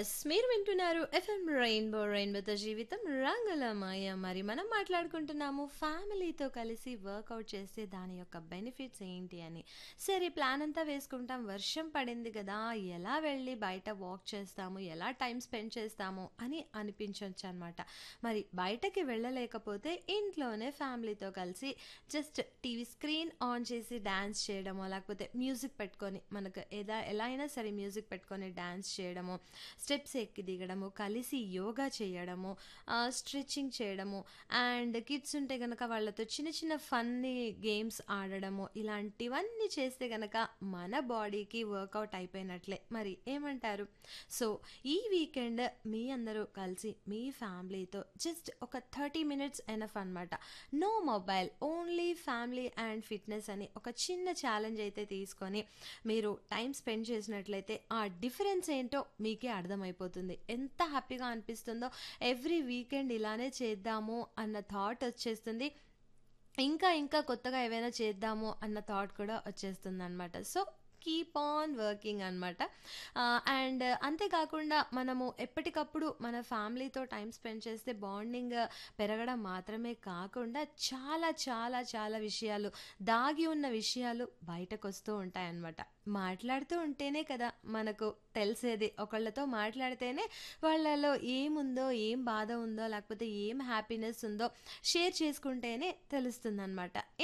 yes మీరు వింటున్నారు FM rainbow రెయిన్బోతో జీవితం రంగులమయ మరి మనం మాట్లాడుకుంటున్నాము ఫ్యామిలీతో కలిసి వర్కౌట్ చేస్తే దాని యొక్క బెనిఫిట్స్ ఏంటి అని సరే ప్లాన్ అంతా వేసుకుంటాం వర్షం పడింది కదా ఎలా వెళ్ళి బయట వాక్ చేస్తాము ఎలా టైం స్పెండ్ చేస్తాము అని అనిపించవచ్చు అనమాట మరి బయటకి వెళ్ళలేకపోతే ఇంట్లోనే ఫ్యామిలీతో కలిసి జస్ట్ టీవీ స్క్రీన్ ఆన్ చేసి డ్యాన్స్ చేయడమో లేకపోతే మ్యూజిక్ పెట్టుకొని మనకు ఎలా ఎలా అయినా సరే మ్యూజిక్ పెట్టుకొని డ్యాన్స్ చేయడము స్టెప్స్ ఎక్కి దిగడము కలిసి యోగా చేయడము స్ట్రెచ్చింగ్ చేయడము అండ్ కిడ్స్ ఉంటే కనుక వాళ్ళతో చిన్న చిన్న ఫన్నీ గేమ్స్ ఆడడము ఇలాంటివన్నీ చేస్తే కనుక మన బాడీకి వర్కౌట్ అయిపోయినట్లే మరి ఏమంటారు సో ఈ వీకెండ్ మీ అందరూ కలిసి మీ ఫ్యామిలీతో జస్ట్ ఒక థర్టీ మినిట్స్ ఎనఫ్ అనమాట no mobile only family and fitness అని ఒక చిన్న ఛాలెంజ్ అయితే తీసుకొని మీరు టైం స్పెండ్ చేసినట్లయితే ఆ డిఫరెన్స్ ఏంటో మీకే అర్థమైపోతుంది ఎంత హ్యాపీగా అనిపిస్తుందో ఎవ్రీ వీకెండ్ ఇలానే చేద్దాము అన్న థాట్ వచ్చేస్తుంది ఇంకా ఇంకా కొత్తగా ఏవైనా చేద్దాము అన్న థాట్ కూడా వచ్చేస్తుంది అనమాట సో కీప్ ఆన్ వర్కింగ్ అనమాట అండ్ అంతేకాకుండా మనము ఎప్పటికప్పుడు మన ఫ్యామిలీతో టైం స్పెండ్ చేస్తే బాండింగ్ పెరగడం మాత్రమే కాకుండా చాలా చాలా చాలా విషయాలు దాగి ఉన్న విషయాలు బయటకు వస్తూ ఉంటాయన్నమాట మాట్లాడుతూ ఉంటేనే కదా మనకు తెలిసేది ఒకళ్ళతో మాట్లాడితేనే వాళ్ళలో ఏముందో ఏం బాధ ఉందో లేకపోతే ఏం హ్యాపీనెస్ ఉందో షేర్ చేసుకుంటేనే తెలుస్తుంది